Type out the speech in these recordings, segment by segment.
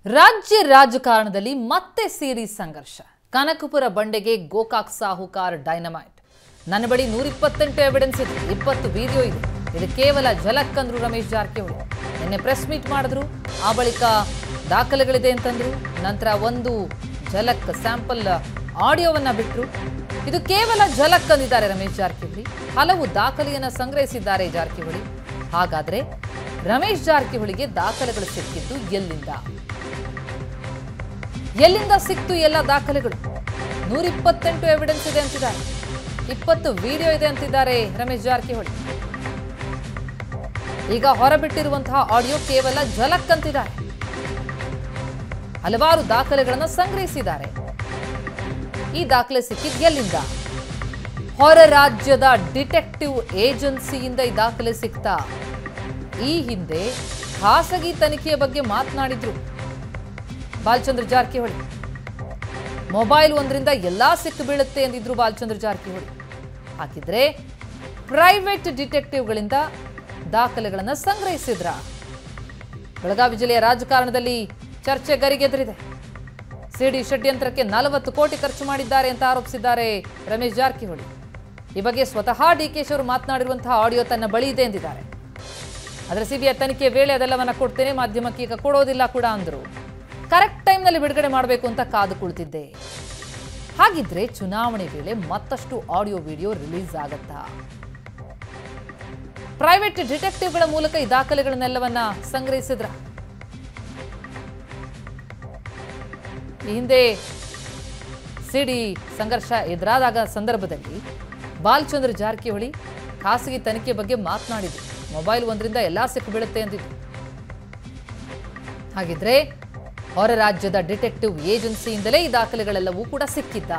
ರಾಜ್ಯ ರಾಜಕಾರಣದಲ್ಲಿ ಮತ್ತೆ ಸಿಡಿ ಸಂಘರ್ಷ ಕನಕಪುರ ಬಂಡೆಗೆ ಗೋಕಾಕ್ ಸಾಹುಕಾರ್ ಡೈನಮೈಟ್ ನನ್ನ ಬಳಿ ನೂರಿಪ್ಪತ್ತೆಂಟು ಎವಿಡೆನ್ಸ್ ಇದೆ ಇಪ್ಪತ್ತು ವಿಡಿಯೋ ಇದೆ ಇದು ಕೇವಲ ಝಲಕ್ ಅಂದ್ರು ರಮೇಶ್ ಜಾರಕಿಹೊಳಿ ನಿನ್ನೆ ಪ್ರೆಸ್ ಮೀಟ್ ಮಾಡಿದ್ರು ಆ ಬಳಿಕ ದಾಖಲೆಗಳಿದೆ ಅಂತಂದ್ರು ನಂತರ ಒಂದು ಝಲಕ್ ಸ್ಯಾಂಪಲ್ ಆಡಿಯೋವನ್ನ ಬಿಟ್ರು ಇದು ಕೇವಲ ಝಲಕ್ ಅಂದಿದ್ದಾರೆ ರಮೇಶ್ ಜಾರಕಿಹೊಳಿ ಹಲವು ದಾಖಲೆಯನ್ನ ಸಂಗ್ರಹಿಸಿದ್ದಾರೆ ಜಾರಕಿಹೊಳಿ ಹಾಗಾದ್ರೆ ರಮೇಶ್ ಜಾರಕಿಹೊಳಿಗೆ ದಾಖಲೆಗಳು ಸಿಕ್ಕಿದ್ದು ಎಲ್ಲಿಂದ ಎಲ್ಲಿಂದ ಸಿಕ್ತು ಎಲ್ಲ ದಾಖಲೆಗಳು ನೂರಿಪ್ಪತ್ತೆಂಟು ಎವಿಡೆನ್ಸ್ ಇದೆ ಅಂತಿದ್ದಾರೆ ಇಪ್ಪತ್ತು ವಿಡಿಯೋ ಇದೆ ಅಂತಿದ್ದಾರೆ ರಮೇಶ್ ಜಾರಕಿಹೊಳಿ ಈಗ ಹೊರಬಿಟ್ಟಿರುವಂತಹ ಆಡಿಯೋ ಕೇವಲ ಝಲಕ್ ಅಂತಿದ್ದಾರೆ ಹಲವಾರು ದಾಖಲೆಗಳನ್ನು ಸಂಗ್ರಹಿಸಿದ್ದಾರೆ ಈ ದಾಖಲೆ ಸಿಕ್ಕಿದ್ ಎಲ್ಲಿಂದ ಹೊರ ರಾಜ್ಯದ ಡಿಟೆಕ್ಟಿವ್ ಏಜೆನ್ಸಿಯಿಂದ ಈ ದಾಖಲೆ ಸಿಕ್ತಾ ಈ ಹಿಂದೆ ಖಾಸಗಿ ತನಿಖೆಯ ಬಗ್ಗೆ ಮಾತನಾಡಿದ್ರು ಬಾಲಚಂದ್ರ ಜಾರಕಿಹೊಳಿ ಮೊಬೈಲ್ ಒಂದರಿಂದ ಎಲ್ಲಾ ಸಿಕ್ಕು ಬೀಳುತ್ತೆ ಎಂದಿದ್ರು ಬಾಲಚಂದ್ರ ಜಾರಕಿಹೊಳಿ ಹಾಕಿದ್ರೆ ಪ್ರೈವೇಟ್ ಡಿಟೆಕ್ಟಿವ್ಗಳಿಂದ ದಾಖಲೆಗಳನ್ನು ಸಂಗ್ರಹಿಸಿದ್ರ ಬೆಳಗಾವಿ ಜಿಲ್ಲೆಯ ರಾಜಕಾರಣದಲ್ಲಿ ಚರ್ಚೆ ಗರಿಗೆದರಿದೆ ಸಿಡಿ ಷಡ್ಯಂತ್ರಕ್ಕೆ ನಲವತ್ತು ಕೋಟಿ ಖರ್ಚು ಮಾಡಿದ್ದಾರೆ ಅಂತ ಆರೋಪಿಸಿದ್ದಾರೆ ರಮೇಶ್ ಜಾರಕಿಹೊಳಿ ಈ ಬಗ್ಗೆ ಸ್ವತಃ ಡಿ ಕೆ ಅವರು ಮಾತನಾಡಿರುವಂತಹ ಆಡಿಯೋ ತನ್ನ ಬಳಿ ಇದೆ ಎಂದಿದ್ದಾರೆ ಆದರೆ ಸಿಬಿಐ ತನಿಖೆ ವೇಳೆ ಅದೆಲ್ಲವನ್ನ ಕೊಡ್ತೇನೆ ಮಾಧ್ಯಮಕ್ಕೆ ಈಗ ಕೊಡೋದಿಲ್ಲ ಕೂಡ ಅಂದರು ಕರೆಕ್ಟ್ ಟೈಮ್ನಲ್ಲಿ ಬಿಡುಗಡೆ ಮಾಡಬೇಕು ಅಂತ ಕಾದು ಕುಳಿತಿದ್ದೆ ಹಾಗಿದ್ರೆ ಚುನಾವಣೆ ವೇಳೆ ಮತ್ತಷ್ಟು ಆಡಿಯೋ ವಿಡಿಯೋ ರಿಲೀಸ್ ಆಗತ್ತಾ ಪ್ರೈವೇಟ್ ಡಿಟೆಕ್ಟಿವ್ಗಳ ಮೂಲಕ ಈ ದಾಖಲೆಗಳನ್ನೆಲ್ಲವನ್ನ ಸಂಗ್ರಹಿಸಿದ್ರ ಈ ಹಿಂದೆ ಸಿಡಿ ಸಂಘರ್ಷ ಎದುರಾದಾಗ ಸಂದರ್ಭದಲ್ಲಿ ಬಾಲಚಂದ್ರ ಜಾರಕಿಹೊಳಿ ಖಾಸಗಿ ತನಿಖೆ ಬಗ್ಗೆ ಮಾತನಾಡಿದ್ರು ಮೊಬೈಲ್ ಒಂದರಿಂದ ಎಲ್ಲಾ ಸಿಕ್ಕು ಬೀಳುತ್ತೆ ಅಂದಿದ್ರು ಹಾಗಿದ್ರೆ ಹೊರ ರಾಜ್ಯದ ಡಿಟೆಕ್ಟಿವ್ ಏಜೆನ್ಸಿಯಿಂದಲೇ ಈ ದಾಖಲೆಗಳೆಲ್ಲವೂ ಕೂಡ ಸಿಕ್ಕಿದ್ದ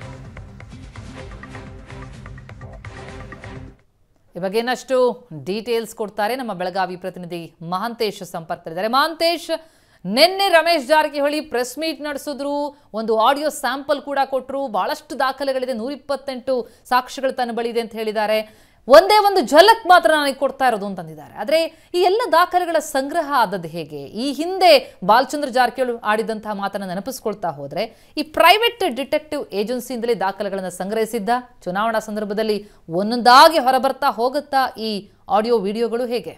ಈ ಬಗ್ಗೆ ಇನ್ನಷ್ಟು ಡೀಟೇಲ್ಸ್ ಕೊಡ್ತಾರೆ ನಮ್ಮ ಬೆಳಗಾವಿ ಪ್ರತಿನಿಧಿ ಮಹಾಂತೇಶ್ ಸಂಪರ್ಕದಲ್ಲಿದ್ದಾರೆ ಮಹಾಂತೇಶ್ ನಿನ್ನೆ ರಮೇಶ್ ಜಾರಕಿಹೊಳಿ ಪ್ರೆಸ್ ಮೀಟ್ ನಡೆಸಿದ್ರು ಒಂದು ಆಡಿಯೋ ಸ್ಯಾಂಪಲ್ ಕೂಡ ಕೊಟ್ಟರು ಬಹಳಷ್ಟು ದಾಖಲೆಗಳಿದೆ ನೂರಿಪ್ಪತ್ತೆಂಟು ಸಾಕ್ಷಿಗಳು ತನ್ನ ಬಳಿ ಇದೆ ಅಂತ ಹೇಳಿದ್ದಾರೆ ಒಂದೇ ಒಂದು ಝಲಕ್ ಮಾತ್ರ ನನಗೆ ಕೊಡ್ತಾ ಇರೋದು ಅಂತಂದಿದ್ದಾರೆ ಆದರೆ ಈ ಎಲ್ಲ ದಾಖಲೆಗಳ ಸಂಗ್ರಹ ಆದದ್ದು ಹೇಗೆ ಈ ಹಿಂದೆ ಬಾಲಚಂದ್ರ ಜಾರಕಿಹೊಳಿ ಆಡಿದಂತಹ ಮಾತನ್ನು ನೆನಪಿಸ್ಕೊಳ್ತಾ ಹೋದ್ರೆ ಈ ಪ್ರೈವೇಟ್ ಡಿಟೆಕ್ಟಿವ್ ಏಜೆನ್ಸಿಯಿಂದಲೇ ದಾಖಲೆಗಳನ್ನು ಸಂಗ್ರಹಿಸಿದ್ದ ಚುನಾವಣಾ ಸಂದರ್ಭದಲ್ಲಿ ಒಂದೊಂದಾಗಿ ಹೊರಬರ್ತಾ ಹೋಗುತ್ತಾ ಈ ಆಡಿಯೋ ವಿಡಿಯೋಗಳು ಹೇಗೆ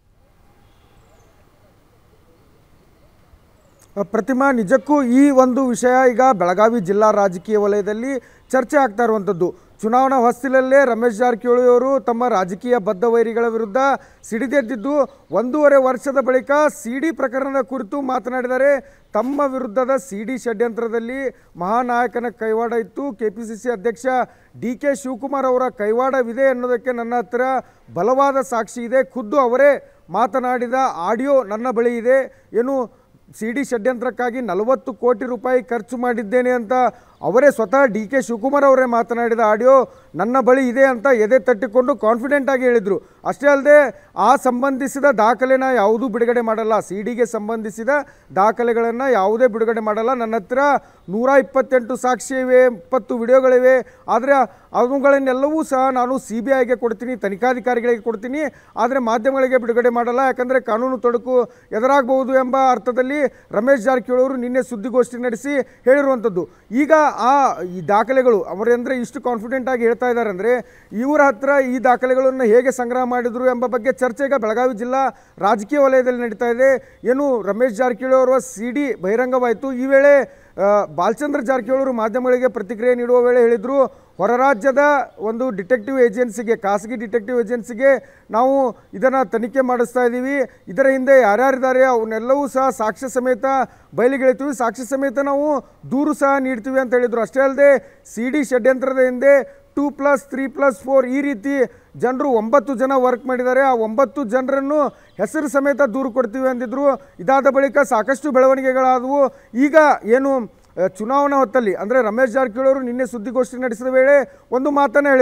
ಪ್ರತಿಮಾ ನಿಜಕ್ಕೂ ಈ ಒಂದು ವಿಷಯ ಈಗ ಬೆಳಗಾವಿ ಜಿಲ್ಲಾ ರಾಜಕೀಯ ವಲಯದಲ್ಲಿ ಚರ್ಚೆ ಆಗ್ತಾ ಇರುವಂಥದ್ದು ಚುನಾವಣಾ ಹೊಸ್ತಿಲಲ್ಲೇ ರಮೇಶ್ ಜಾರಕಿಹೊಳಿ ಅವರು ತಮ್ಮ ರಾಜಕೀಯ ಬದ್ಧ ವೈರಿಗಳ ವಿರುದ್ಧ ಸಿಡಿದೆದ್ದಿದ್ದು ಒಂದೂವರೆ ವರ್ಷದ ಬಳಿಕ ಸಿ ಡಿ ಪ್ರಕರಣದ ಕುರಿತು ಮಾತನಾಡಿದರೆ ತಮ್ಮ ವಿರುದ್ಧದ ಸಿ ಡಿ ಷಡ್ಯಂತ್ರದಲ್ಲಿ ಮಹಾನಾಯಕನ ಕೈವಾಡ ಇತ್ತು ಕೆ ಪಿ ಸಿ ಸಿ ಅಧ್ಯಕ್ಷ ಡಿ ಕೆ ಶಿವಕುಮಾರ್ ಅವರ ಕೈವಾಡವಿದೆ ಅನ್ನೋದಕ್ಕೆ ನನ್ನ ಹತ್ರ ಬಲವಾದ ಸಾಕ್ಷಿ ಇದೆ ಖುದ್ದು ಅವರೇ ಮಾತನಾಡಿದ ಆಡಿಯೋ ನನ್ನ ಬಳಿ ಇದೆ ಏನು ಸಿ ಡಿ ಷಡ್ಯಂತ್ರಕ್ಕಾಗಿ ನಲವತ್ತು ಕೋಟಿ ರೂಪಾಯಿ ಖರ್ಚು ಮಾಡಿದ್ದೇನೆ ಅಂತ ಅವರೇ ಸ್ವತಃ ಡಿ ಕೆ ಶಿವಕುಮಾರ್ ಅವರೇ ಮಾತನಾಡಿದ ಆಡಿಯೋ ನನ್ನ ಬಳಿ ಇದೆ ಅಂತ ಎದೆ ತಟ್ಟಿಕೊಂಡು ಕಾನ್ಫಿಡೆಂಟ್ ಆಗಿ ಹೇಳಿದರು ಅಷ್ಟೇ ಅಲ್ಲದೆ ಆ ಸಂಬಂಧಿಸಿದ ದಾಖಲೆನ ಯಾವುದೂ ಬಿಡುಗಡೆ ಮಾಡಲ್ಲ ಸಿ ಡಿಗೆ ಸಂಬಂಧಿಸಿದ ದಾಖಲೆಗಳನ್ನು ಯಾವುದೇ ಬಿಡುಗಡೆ ಮಾಡಲ್ಲ ನನ್ನ ಹತ್ರ ನೂರ ಇಪ್ಪತ್ತೆಂಟು ಸಾಕ್ಷಿ ಇವೆ ಇಪ್ಪತ್ತು ವಿಡಿಯೋಗಳಿವೆ ಆದರೆ ಅವುಗಳನ್ನೆಲ್ಲವೂ ಸಹ ನಾನು ಸಿ ಬಿ ಐಗೆ ಕೊಡ್ತೀನಿ ತನಿಖಾಧಿಕಾರಿಗಳಿಗೆ ಕೊಡ್ತೀನಿ ಆದರೆ ಮಾಧ್ಯಮಗಳಿಗೆ ಬಿಡುಗಡೆ ಮಾಡಲ್ಲ ಯಾಕಂದರೆ ಕಾನೂನು ತೊಡಕು ಎದುರಾಗಬಹುದು ಎಂಬ ಅರ್ಥದಲ್ಲಿ ರಮೇಶ್ ಜಾರಕಿಹೊಳಿ ಅವರು ನಿನ್ನೆ ಸುದ್ದಿಗೋಷ್ಠಿ ನಡೆಸಿ ಹೇಳಿರುವಂಥದ್ದು ಈಗ ಆ ಈ ದಾಖಲೆಗಳು ಅವರೆಂದರೆ ಇಷ್ಟು ಕಾನ್ಫಿಡೆಂಟ್ ಆಗಿ ಹೇಳ್ತಾ ಇದ್ದಾರೆ ಅಂದರೆ ಇವರ ಹತ್ರ ಈ ದಾಖಲೆಗಳನ್ನು ಹೇಗೆ ಸಂಗ್ರಹ ಮಾಡಿದರು ಎಂಬ ಬಗ್ಗೆ ಚರ್ಚೆ ಈಗ ಬೆಳಗಾವಿ ಜಿಲ್ಲಾ ರಾಜಕೀಯ ವಲಯದಲ್ಲಿ ನಡೀತಾ ಇದೆ ಏನು ರಮೇಶ್ ಜಾರಕಿಹೊಳಿ ಅವರ ಸಿ ಡಿ ಬಹಿರಂಗವಾಯಿತು ಈ ವೇಳೆ ಆ, ಬಾಲಚಂದ್ರ ಜಾರಕಿಹೊಳಿ ಅವರು ಮಾಧ್ಯಮಗಳಿಗೆ ಪ್ರತಿಕ್ರಿಯೆ ನೀಡುವ ವೇಳೆ ಹೇಳಿದರು ಹೊರ ರಾಜ್ಯದ ಒಂದು ಡಿಟೆಕ್ಟಿವ್ ಏಜೆನ್ಸಿಗೆ ಖಾಸಗಿ ಡಿಟೆಕ್ಟಿವ್ ಏಜೆನ್ಸಿಗೆ ನಾವು ಇದನ್ನು ತನಿಖೆ ಮಾಡಿಸ್ತಾ ಇದ್ದೀವಿ ಇದರ ಹಿಂದೆ ಯಾರ್ಯಾರಿದ್ದಾರೆ ಅವನ್ನೆಲ್ಲವೂ ಸಹ ಸಾಕ್ಷ್ಯ ಸಮೇತ ಬಯಲಿಗೆಳಿತೀವಿ ಸಾಕ್ಷ್ಯ ಸಮೇತ ನಾವು ದೂರು ಸಹ ನೀಡ್ತೀವಿ ಅಂತ ಹೇಳಿದರು ಅಷ್ಟೇ ಅಲ್ಲದೆ ಸಿ ಡಿ ಷಡ್ಯಂತ್ರದ ಹಿಂದೆ two plus three plus four ಈ ರೀತಿ ಜನರು ಒಂಬತ್ತು ಜನ ವರ್ಕ್ ಮಾಡಿದ್ದಾರೆ ಆ ಒಂಬತ್ತು ಜನರನ್ನು ಹೆಸರು ಸಮೇತ ದೂರು ಕೊಡ್ತೀವಿ ಅಂದಿದ್ರು ಇದಾದ ಬಳಿಕ ಸಾಕಷ್ಟು ಬೆಳವಣಿಗೆಗಳಾದವು ಈಗ ಏನು ಆ, ಚುನಾವಣಾ ಹೊತ್ತಲ್ಲಿ ಅಂದರೆ ರಮೇಶ್ ಜಾರಕಿಹೊಳಿ ಅವರು ನಿನ್ನೆ ಸುದ್ದಿಗೋಷ್ಠಿ ನಡೆಸಿದ ವೇಳೆ ಒಂದು ಮಾತನ್ನು ಹೇಳಿದರು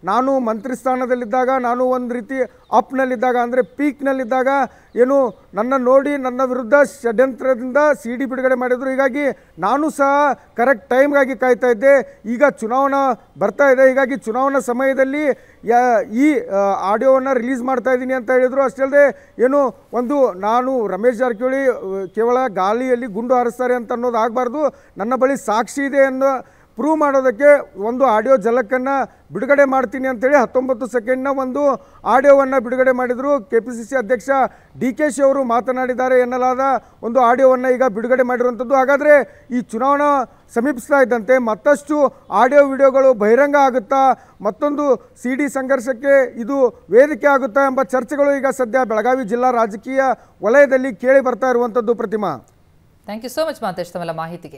ನಾನು ಮಂತ್ರಿ ಸ್ಥಾನದಲ್ಲಿದ್ದಾಗ ನಾನು ಒಂದು ರೀತಿ ಅಪ್ನಲ್ಲಿದ್ದಾಗ ಅಂದರೆ ಪೀಕ್ನಲ್ಲಿದ್ದಾಗ ಏನು ನನ್ನ ನೋಡಿ ನನ್ನ ವಿರುದ್ಧ ಷಡ್ಯಂತ್ರದಿಂದ ಸಿ ಡಿ ಬಿಡುಗಡೆ ಮಾಡಿದರು ಹೀಗಾಗಿ ನಾನು ಸಹ ಕರೆಕ್ಟ್ ಟೈಮ್ಗಾಗಿ ಕಾಯ್ತಾ ಇದ್ದೆ ಈಗ ಚುನಾವಣಾ ಬರ್ತಾ ಇದೆ ಹೀಗಾಗಿ ಚುನಾವಣಾ ಸಮಯದಲ್ಲಿ ಯಾ- ಈ ಆಡಿಯೋವನ್ನು ರಿಲೀಸ್ ಮಾಡ್ತಾ ಇದ್ದೀನಿ ಅಂತ ಹೇಳಿದರು ಅಷ್ಟೇ ಅಲ್ಲದೆ ಏನು ಒಂದು ನಾನು ರಮೇಶ್ ಜಾರಕಿಹೊಳಿ ಆ, ಕೇವಲ ಗಾಳಿಯಲ್ಲಿ ಗುಂಡು ಹಾರಿಸ್ತಾರೆ ಅಂತ ಅನ್ನೋದು ಆಗಬಾರ್ದು ನನ್ನ ಬಳಿ ಸಾಕ್ಷಿ ಇದೆ ಅನ್ನೋ ಪ್ರೂವ್ ಮಾಡೋದಕ್ಕೆ ಒಂದು ಆಡಿಯೋ ಜಲಕ್ಕನ್ನು ಬಿಡುಗಡೆ ಮಾಡ್ತೀನಿ ಅಂತೇಳಿ ಹತ್ತೊಂಬತ್ತು ಸೆಕೆಂಡ್ನ ಒಂದು ಆಡಿಯೋವನ್ನು ಬಿಡುಗಡೆ ಮಾಡಿದರು ಕೆ ಪಿ ಸಿ ಸಿ ಅಧ್ಯಕ್ಷ ಡಿ ಕೆ ಶಿ ಅವರು ಮಾತನಾಡಿದ್ದಾರೆ ಎನ್ನಲಾದ ಒಂದು ಆಡಿಯೋವನ್ನು ಈಗ ಬಿಡುಗಡೆ ಮಾಡಿರುವಂಥದ್ದು ಹಾಗಾದರೆ ಈ ಚುನಾವಣಾ ಸಮೀಪಿಸ್ತಾ ಇದ್ದಂತೆ ಮತ್ತಷ್ಟು ಆಡಿಯೋ ವಿಡಿಯೋಗಳು ಬಹಿರಂಗ ಆಗುತ್ತಾ ಮತ್ತೊಂದು ಸಿ ಡಿ ಸಂಘರ್ಷಕ್ಕೆ ಇದು ವೇದಿಕೆ ಆಗುತ್ತಾ ಎಂಬ ಚರ್ಚೆಗಳು ಈಗ ಸದ್ಯ ಬೆಳಗಾವಿ ಜಿಲ್ಲಾ ರಾಜಕೀಯ ವಲಯದಲ್ಲಿ ಕೇಳಿ ಬರ್ತಾ ಇರುವಂಥದ್ದು Pratima thank you so much Matesh ತಮ್ಮೆಲ್ಲ ಮಾಹಿತಿಗೆ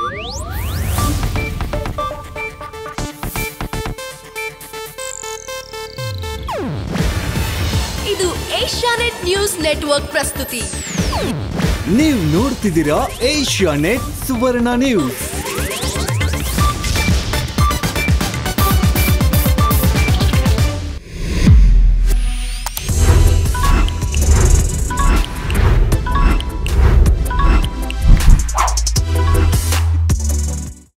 ಇದು ಏಷ್ಯಾನೆಟ್ ನ್ಯೂಸ್ ನೆಟ್ವರ್ಕ್ ಪ್ರಸ್ತುತಿ ನೀವು ನೋಡ್ತಿದ್ದೀರಾ ಏಷ್ಯಾ ನೆಟ್ ಸುವರ್ಣ ನ್ಯೂಸ್